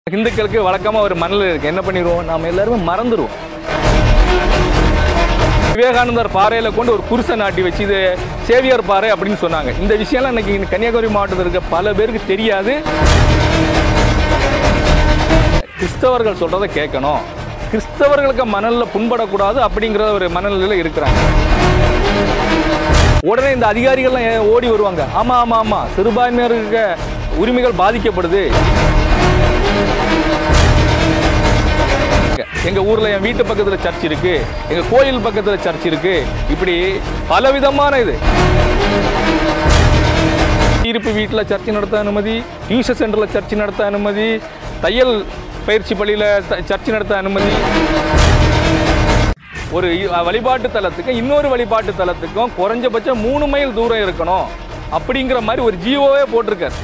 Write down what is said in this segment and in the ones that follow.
இந்துக்களுக்கு வழக்கமா ஒரு மனநிலை இருக்கு என்ன பண்ணிடுவோம் நாம எல்லாருமே மறந்துடுவோம் விவேகானந்தர் பாறையில கொண்டு ஒரு குருசை நாட்டி வச்சு இது சேவியர் பாறை அப்படின்னு சொன்னாங்க இந்த விஷயம்லாம் இன்னைக்கு இந்த கன்னியாகுமரி மாவட்டத்தில் இருக்க பல பேருக்கு தெரியாது கிறிஸ்தவர்கள் சொல்றதை கேட்கணும் கிறிஸ்தவர்களுக்கு மனநிலை புண்படக்கூடாது அப்படிங்கிற ஒரு மனநிலையில இருக்கிறாங்க உடனே இந்த அதிகாரிகள்லாம் ஏன் ஓடி வருவாங்க ஆமா ஆமா ஆமா சிறுபான்மையினருக்கு உரிமைகள் பாதிக்கப்படுது எங்க ஊர்ல என் வீட்டு பக்கத்துல சர்ச் இருக்கு எங்க கோயில் பக்கத்துல சர்ச் இருக்கு இப்படி பலவிதமான இது இருப்பு வீட்டில் சர்ச்சை நடத்த அனுமதி டியூஷன் சென்டரில் சர்ச்சை நடத்த அனுமதி தையல் பயிற்சி பள்ளியில் சர்ச்சை நடத்த அனுமதி ஒரு இ- வழிபாட்டு தலத்துக்கும் இன்னொரு வழிபாட்டு தலத்துக்கும் குறைஞ்சபட்சம் மூணு மைல் தூரம் இருக்கணும் அப்படிங்கிற மாதிரி ஒரு ஜியோவே போட்டிருக்காரு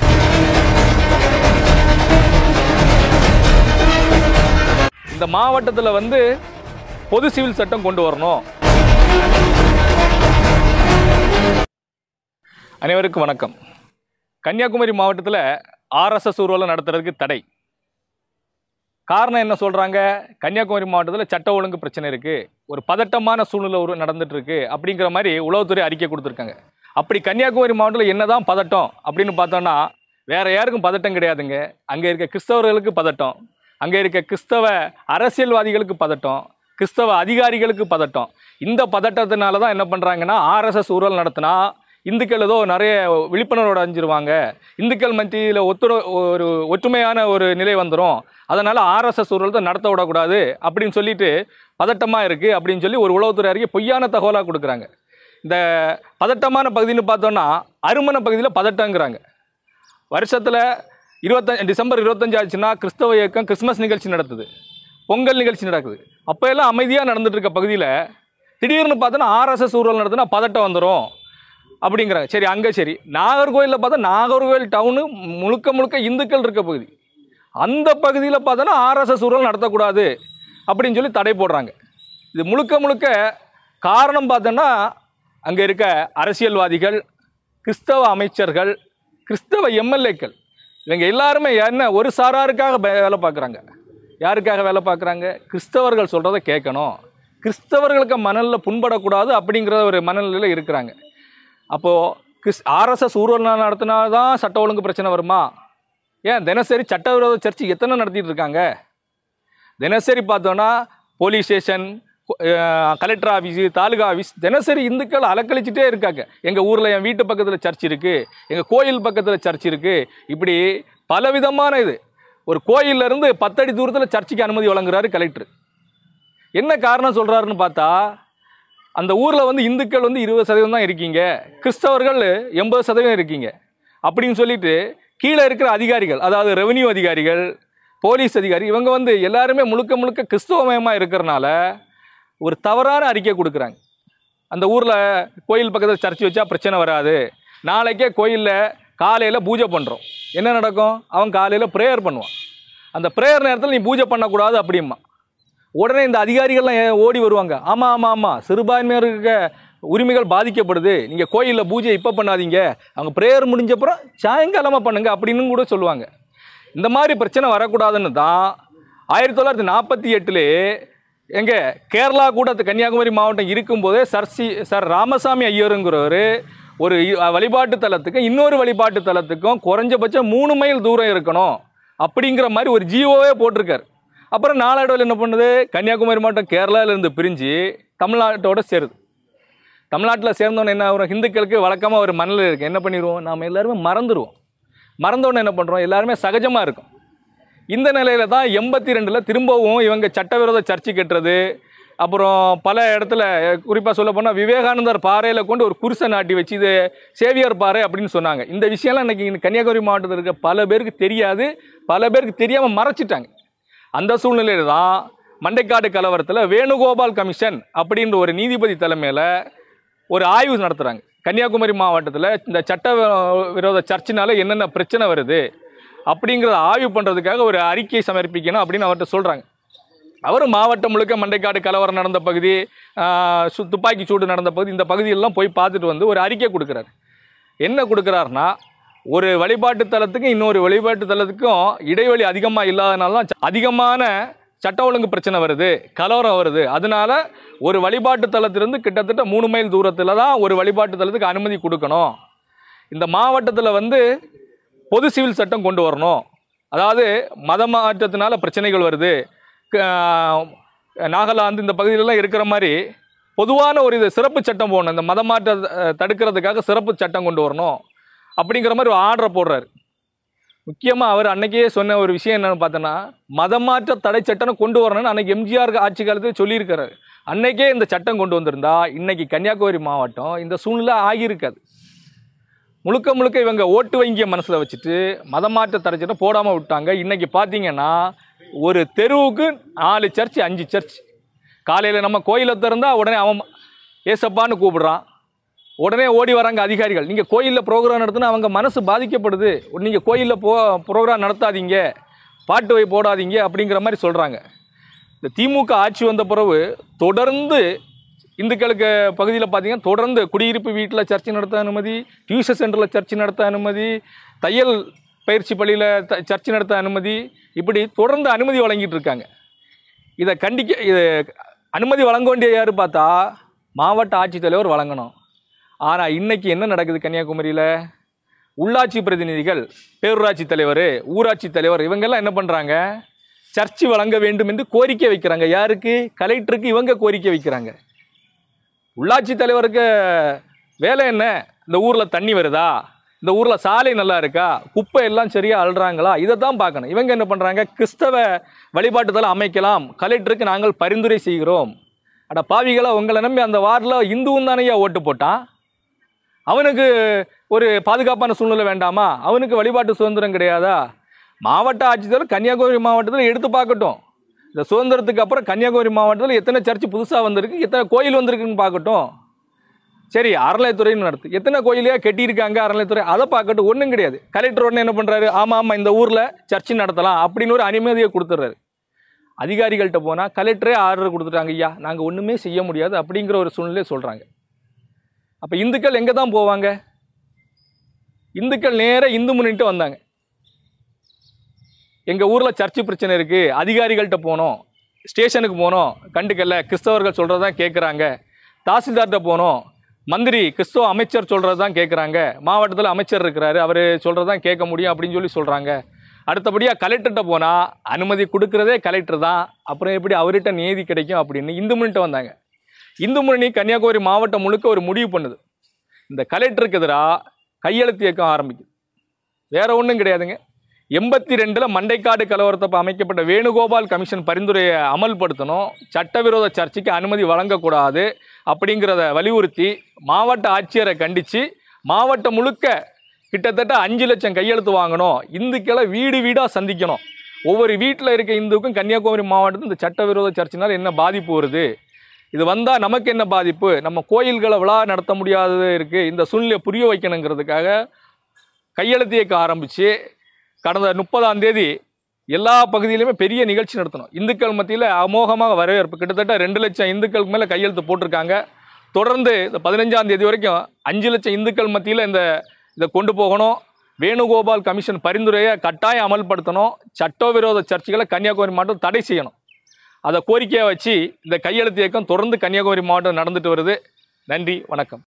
இந்த மாவட்டத்தில் வந்து பொது சிவில் சட்டம் கொண்டு வரணும் அனைவருக்கும் வணக்கம் கன்னியாகுமரி மாவட்டத்தில் ஆர்எஸ்எஸ் ஊர்வலம் நடத்துறதுக்கு தடை காரணம் என்ன சொல்றாங்க கன்னியாகுமரி மாவட்டத்தில் சட்ட ஒழுங்கு பிரச்சனை இருக்கு ஒரு பதட்டமான சூழ்நிலை ஒரு நடந்துட்டு இருக்கு அப்படிங்கிற மாதிரி உளவுத்துறை அறிக்கை கொடுத்துருக்காங்க அப்படி கன்னியாகுமரி மாவட்டத்தில் என்னதான் பதட்டம் அப்படின்னு பார்த்தோம்னா வேற யாருக்கும் பதட்டம் கிடையாதுங்க அங்கே இருக்க கிறிஸ்தவர்களுக்கு பதட்டம் அங்கே இருக்க கிறிஸ்தவ அரசியல்வாதிகளுக்கு பதட்டம் கிறிஸ்தவ அதிகாரிகளுக்கு பதட்டம் இந்த பதட்டத்தினால தான் என்ன பண்ணுறாங்கன்னா ஆர்எஸ்எஸ் ஊழல் நடத்தினா இந்துக்கள் ஏதோ நிறைய விழிப்புணர்வோடு அடைஞ்சிருவாங்க இந்துக்கள் மத்தியில் ஒத்துழ ஒரு ஒற்றுமையான ஒரு நிலை வந்துடும் அதனால் ஆர்எஸ்எஸ் ஊழல் தான் நடத்த விடக்கூடாது அப்படின்னு சொல்லிட்டு பதட்டமாக இருக்குது அப்படின்னு சொல்லி ஒரு உளவுத்துறை அறிக்கை பொய்யான தகவலாக கொடுக்குறாங்க இந்த பதட்டமான பகுதின்னு பார்த்தோன்னா அருமனை பகுதியில் பதட்டங்கிறாங்க வருஷத்தில் இருபத்தஞ்சு டிசம்பர் இருபத்தஞ்சு ஆச்சுன்னா கிறிஸ்தவ இயக்கம் கிறிஸ்மஸ் நிகழ்ச்சி நடத்துது பொங்கல் நிகழ்ச்சி நடக்குது அப்போ எல்லாம் அமைதியாக நடந்துட்டு இருக்க பகுதியில் திடீர்னு பார்த்தோன்னா ஆர்எஸ்எஸ் ஊர்வலம் நடத்தினா பதட்டம் வந்துடும் அப்படிங்கிறாங்க சரி அங்கே சரி நாகர்கோயிலில் பார்த்தா நாகர்கோயில் டவுனு முழுக்க முழுக்க இந்துக்கள் இருக்க பகுதி அந்த பகுதியில் பார்த்தோன்னா ஆர்எஸ்எஸ் ஊர்வலம் நடத்தக்கூடாது அப்படின்னு சொல்லி தடை போடுறாங்க இது முழுக்க முழுக்க காரணம் பார்த்தோன்னா அங்கே இருக்க அரசியல்வாதிகள் கிறிஸ்தவ அமைச்சர்கள் கிறிஸ்தவ எம்எல்ஏக்கள் இவங்க எல்லாருமே என்ன ஒரு சாராருக்காக பே- வேலை பார்க்குறாங்க யாருக்காக வேலை பார்க்குறாங்க கிறிஸ்தவர்கள் சொல்கிறத கேட்கணும் கிறிஸ்தவர்களுக்கு மனநில் புண்படக்கூடாது அப்படிங்கிற ஒரு மனநிலையில் இருக்கிறாங்க அப்போது கிறிஸ் ஆர்எஸ்எஸ் ஊர்வலம் நடத்தினா தான் சட்ட ஒழுங்கு பிரச்சனை வருமா ஏன் தினசரி சட்டவிரோத சர்ச்சை எத்தனை நடத்திட்டு இருக்காங்க தினசரி பார்த்தோன்னா police station collector office taluka office தினசரி இந்துக்கள் அலக்கழிச்சிட்டே இருக்காங்க எங்கள் ஊரில் என் வீட்டு பக்கத்தில் சர்ச் இருக்குது எங்கள் கோயில் பக்கத்தில் சர்ச் இருக்குது இப்படி பலவிதமான இது ஒரு கோயில்ல இருந்து பத்தடி தூரத்தில் சர்ச்சுக்கு அனுமதி வழங்குறாரு கலெக்டர் என்ன காரணம் சொல்கிறாருன்னு பார்த்தா அந்த ஊரில் வந்து இந்துக்கள் வந்து இருபது சதவீதம் தான் இருக்கீங்க கிறிஸ்தவர்கள் எண்பது சதவீதம் இருக்கீங்க அப்படின்னு சொல்லிட்டு கீழே இருக்கிற அதிகாரிகள் அதாவது ரெவென்யூ அதிகாரிகள் போலீஸ் அதிகாரி இவங்க வந்து எல்லாருமே முழுக்க முழுக்க கிறிஸ்தவமயமாக இருக்கிறனால ஒரு தவறான அறிக்கை கொடுக்குறாங்க அந்த ஊரில் கோயில் பக்கத்தில் சர்ச்சு வச்சா பிரச்சனை வராது நாளைக்கே கோயிலில் காலையில் பூஜை பண்ணுறோம் என்ன நடக்கும் அவன் காலையில் ப்ரேயர் பண்ணுவான் அந்த ப்ரேயர் நேரத்தில் நீ பூஜை பண்ணக்கூடாது அப்படிம்மா உடனே இந்த அதிகாரிகள்லாம் ஏன் ஓடி வருவாங்க ஆமாம் ஆமாம் ஆமாம் சிறுபான்மையினருக்கு உரிமைகள் பாதிக்கப்படுது நீங்கள் கோயிலில் பூஜை இப்போ பண்ணாதீங்க அவங்க ப்ரேயர் முடிஞ்சப்புறம் சாயங்காலமாக பண்ணுங்க அப்படின்னு கூட சொல்லுவாங்க இந்த மாதிரி பிரச்சனை வரக்கூடாதுன்னு தான் ஆயிரத்தி தொள்ளாயிரத்தி நாற்பத்தி எட்டுலே எங்க கேரளா கூட அது கன்னியாகுமரி மாவட்டம் இருக்கும்போதே சர் சி சர் ராமசாமி ஐயருங்கிறவர் ஒரு இ- வழிபாட்டு தலத்துக்கும் இன்னொரு வழிபாட்டு தலத்துக்கும் குறைஞ்சபட்சம் மூணு மைல் தூரம் இருக்கணும் அப்படிங்கிற மாதிரி ஒரு ஜியோவே போட்டிருக்காரு அப்புறம் நாளடைவில் என்ன பண்ணுது கன்னியாகுமரி மாவட்டம் கேரளாவிலேருந்து பிரிஞ்சு தமிழ்நாட்டோட சேருது தமிழ்நாட்டில் சேர்ந்தோன்னே என்ன ஆகும் ஹிந்துக்களுக்கு வழக்கமாக ஒரு மனநிலை இருக்குது என்ன பண்ணிடுவோம் நாம் எல்லாருமே மறந்துடுவோம் மறந்தோன்னே என்ன பண்ணுறோம் எல்லாருமே சகஜமாக இருக்கும் இந்த நிலையில தான் எண்பத்தி ரெண்டில் திரும்பவும் இவங்க சட்டவிரோத சர்ச்சை கட்டுறது அப்புறம் பல இடத்துல குறிப்பாக சொல்ல போனால் விவேகானந்தர் பாறையில் கொண்டு ஒரு குருசை நாட்டி வச்சு இது சேவியர் பாறை அப்படின்னு சொன்னாங்க இந்த விஷயம்லாம் இன்னைக்கு இந்த கன்னியாகுமரி மாவட்டத்தில் இருக்க பல பேருக்கு தெரியாது பல பேருக்கு தெரியாமல் மறைச்சிட்டாங்க அந்த சூழ்நிலையில தான் மண்டைக்காடு கலவரத்தில் வேணுகோபால் கமிஷன் அப்படின்ற ஒரு நீதிபதி தலைமையில் ஒரு ஆய்வு நடத்துகிறாங்க கன்னியாகுமரி மாவட்டத்தில் இந்த சட்ட வி- விரோத சர்ச்சினால என்னென்ன பிரச்சனை வருது அப்படிங்கிறத ஆய்வு பண்ணுறதுக்காக ஒரு அறிக்கை சமர்ப்பிக்கணும் அப்படின்னு அவர்கிட்ட சொல்கிறாங்க அவர் மாவட்டம் முழுக்க மண்டைக்காடு கலவரம் நடந்த பகுதி ஆஹ், சு- துப்பாக்கி சூடு நடந்த பகுதி இந்த பகுதியெல்லாம் போய் பார்த்துட்டு வந்து ஒரு அறிக்கை கொடுக்குறாரு என்ன கொடுக்குறாருன்னா ஒரு வழிபாட்டு தலத்துக்கும் இன்னொரு வழிபாட்டு தலத்துக்கும் இடைவெளி அதிகமாக இல்லாதனால தான் ச- அதிகமான சட்ட ஒழுங்கு பிரச்சனை வருது கலவரம் வருது அதனால ஒரு வழிபாட்டு தலத்திலிருந்து கிட்டத்தட்ட மூணு மைல் தூரத்தில் தான் ஒரு வழிபாட்டு தலத்துக்கு அனுமதி கொடுக்கணும் இந்த மாவட்டத்தில் வந்து பொது சிவில் சட்டம் கொண்டு வரணும் அதாவது மத மாற்றத்தினால பிரச்சனைகள் வருது க- நாகாலாந்து இந்த பகுதியிலலாம் இருக்கிற மாதிரி பொதுவான ஒரு இது சிறப்பு சட்டம் போடணும் இந்த மத மாற்ற அஹ், தடுக்கிறதுக்காக சிறப்பு சட்டம் கொண்டு வரணும் அப்படிங்கிற மாதிரி ஒரு ஆர்டரை போடுறாரு முக்கியமாக அவர் அன்னைக்கே சொன்ன ஒரு விஷயம் என்னன்னு பார்த்தோன்னா மதமாற்ற தடை சட்டம்னு கொண்டு வரணும்னு அன்னைக்கு எம்ஜிஆர் ஆட்சி காலத்தில் சொல்லியிருக்காரு அன்னைக்கே இந்த சட்டம் கொண்டு வந்திருந்தா இன்னைக்கு கன்னியாகுமரி மாவட்டம் இந்த சூழ்நிலை ஆகியிருக்காது முழுக்க முழுக்க இவங்க ஓட்டு வங்கிய மனசில் வச்சுட்டு மதமாற்ற தடை சட்டம் போடாமல் விட்டாங்க இன்னைக்கு பார்த்தீங்கன்னா ஒரு தெருவுக்கு நாலு சர்ச் அஞ்சு சர்ச் காலையில் நம்ம கோயிலை திறந்தா உடனே அவன் ஏசப்பான்னு கூப்பிடுறான் உடனே ஓடி வராங்க அதிகாரிகள் நீங்கள் கோயிலில் ப்ரோக்ராம் நடத்தினா அவங்க மனசு பாதிக்கப்படுது நீங்கள் கோயிலில் போ ப்ரோக்ராம் நடத்தாதீங்க பாட்டு வை போடாதீங்க அப்படிங்கிற மாதிரி சொல்கிறாங்க இந்த திமுக ஆட்சி வந்த பிறகு தொடர்ந்து இந்துக்களுக்கு பகுதியில் பார்த்தீங்கன்னா தொடர்ந்து குடியிருப்பு வீட்டில் சர்ச்சை நடத்த அனுமதி டியூஷன் சென்டரில் சர்ச்சை நடத்த அனுமதி தையல் பயிற்சி பள்ளியில் த சர்ச்சை நடத்த அனுமதி இப்படி தொடர்ந்து அனுமதி வழங்கிட்டு இருக்காங்க இதை கண்டிக்க இது அனுமதி வழங்க வேண்டிய யார் பார்த்தா மாவட்ட ஆட்சித்தலைவர் வழங்கணும் ஆனால் இன்னைக்கு என்ன நடக்குது கன்னியாகுமரியில் உள்ளாட்சி பிரதிநிதிகள் பேரூராட்சி தலைவர் ஊராட்சி தலைவர் இவங்கெல்லாம் என்ன பண்ணுறாங்க சர்ச்சு வழங்க வேண்டும் என்று கோரிக்கை வைக்கிறாங்க யாருக்கு கலெக்டருக்கு இவங்க கோரிக்கை வைக்கிறாங்க உள்ளாட்சி தலைவருக்கு வேலை என்ன இந்த ஊரில் தண்ணி வருதா இந்த ஊரில் சாலை நல்லா இருக்கா குப்பை எல்லாம் சரியாக அழுறாங்களா இதை தான் பார்க்கணும் இவங்க என்ன பண்ணுறாங்க கிறிஸ்தவ வழிபாட்டுதலை அமைக்கலாம் கலெக்டருக்கு நாங்கள் பரிந்துரை செய்கிறோம் அட பாவிகளா உங்களை நம்பி அந்த வார்டில் இந்துவும் தானையா ஓட்டு போட்டான் அவனுக்கு ஒரு பாதுகாப்பான சூழ்நிலை வேண்டாமா அவனுக்கு வழிபாட்டு சுதந்திரம் கிடையாதா மாவட்ட ஆட்சித்தலைவர் கன்னியாகுமரி மாவட்டத்தில் எடுத்து பார்க்கட்டும் இந்த சுதந்திரத்துக்கு அப்புறம் கன்னியாகுமரி மாவட்டத்தில் எத்தனை சர்ச்சு புதுசாக வந்திருக்கு எத்தனை கோயில் வந்திருக்குன்னு பார்க்கட்டும் சரி அறநிலையத்துறைன்னு நடத்து எத்தனை கோயிலையா கட்டியிருக்காங்க அறநிலையத்துறை அதை பார்க்கட்டும் ஒன்றும் கிடையாது கலெக்டர் உடனே என்ன பண்ணுறாரு ஆமாம் ஆமாம் இந்த ஊரில் சர்ச்சு நடத்தலாம் அப்படின்னு ஒரு அனுமதியை கொடுத்துட்றாரு அதிகாரிகள்கிட்ட போனால் கலெக்டரே ஆர்டர் கொடுத்துட்டாங்க ஐயா நாங்கள் ஒன்றுமே செய்ய முடியாது அப்படிங்கிற ஒரு சூழ்நிலையை சொல்கிறாங்க அப்போ இந்துக்கள் எங்கே தான் போவாங்க இந்துக்கள் நேராக இந்து முன்னிட்டு வந்தாங்க எங்கள் ஊரில் சர்ச்சு பிரச்சனை இருக்குது அதிகாரிகள்கிட்ட போனோம் ஸ்டேஷனுக்கு போனோம் கண்டுக்கல்ல கிறிஸ்தவர்கள் சொல்கிறது தான் கேட்குறாங்க தாசில்தார்கிட்ட போனோம் மந்திரி கிறிஸ்தவ அமைச்சர் சொல்கிறது தான் கேட்குறாங்க மாவட்டத்தில் அமைச்சர் இருக்கிறாரு அவர் சொல்கிறது தான் கேட்க முடியும் அப்படின்னு சொல்லி சொல்கிறாங்க அடுத்தபடியாக கலெக்டர்கிட்ட போனால் அனுமதி கொடுக்குறதே கலெக்டர் தான் அப்புறம் எப்படி அவர்கிட்ட நீதி கிடைக்கும் அப்படின்னு இந்து முன்னிட்டு வந்தாங்க இந்து முன்னணி கன்னியாகுமரி மாவட்டம் முழுக்க ஒரு முடிவு பண்ணுது இந்த கலெக்டருக்கு எதிராக கையெழுத்து இயக்கம் ஆரம்பிக்குது வேற ஒன்றும் கிடையாதுங்க எண்பத்தி ரெண்டில் மண்டைக்காடு கலவரத்தப்ப அமைக்கப்பட்ட வேணுகோபால் கமிஷன் பரிந்துரையை அமல்படுத்தணும் சட்டவிரோத சர்ச்சைக்கு அனுமதி வழங்கக்கூடாது அப்படிங்கிறத வலியுறுத்தி மாவட்ட ஆட்சியரை கண்டித்து மாவட்டம் முழுக்க கிட்டத்தட்ட அஞ்சு லட்சம் கையெழுத்து வாங்கணும் இந்துக்களை வீடு வீடாக சந்திக்கணும் ஒவ்வொரு வீட்டில் இருக்க இந்துக்கும் கன்னியாகுமரி மாவட்டத்தில் இந்த சட்டவிரோத சர்ச்சினால் என்ன பாதிப்பு வருது இது வந்தால் நமக்கு என்ன பாதிப்பு நம்ம கோயில்களை விழா நடத்த முடியாதது இருக்குது இந்த சூழ்நிலையை புரிய வைக்கணுங்கிறதுக்காக கையெழுத்து இயக்கம் ஆரம்பித்து கடந்த முப்பதாம் தேதி எல்லா பகுதியிலுமே பெரிய நிகழ்ச்சி நடத்தணும் இந்துக்கள் மத்தியில் அமோகமாக வரவேற்பு கிட்டத்தட்ட ரெண்டு லட்சம் இந்துக்களுக்கு மேலே கையெழுத்து போட்டிருக்காங்க தொடர்ந்து இந்த பதினஞ்சாம் தேதி வரைக்கும் அஞ்சு லட்சம் இந்துக்கள் மத்தியில் இந்த இதை கொண்டு போகணும் வேணுகோபால் கமிஷன் பரிந்துரையை கட்டாயம் அமல்படுத்தணும் சட்டவிரோத சர்ச்சைகளை கன்னியாகுமரி மாவட்டம் தடை செய்யணும் அதை கோரிக்கையை வச்சு இந்த கையெழுத்து இயக்கம் தொடர்ந்து கன்னியாகுமரி மாவட்டம் நடந்துட்டு வருது நன்றி வணக்கம்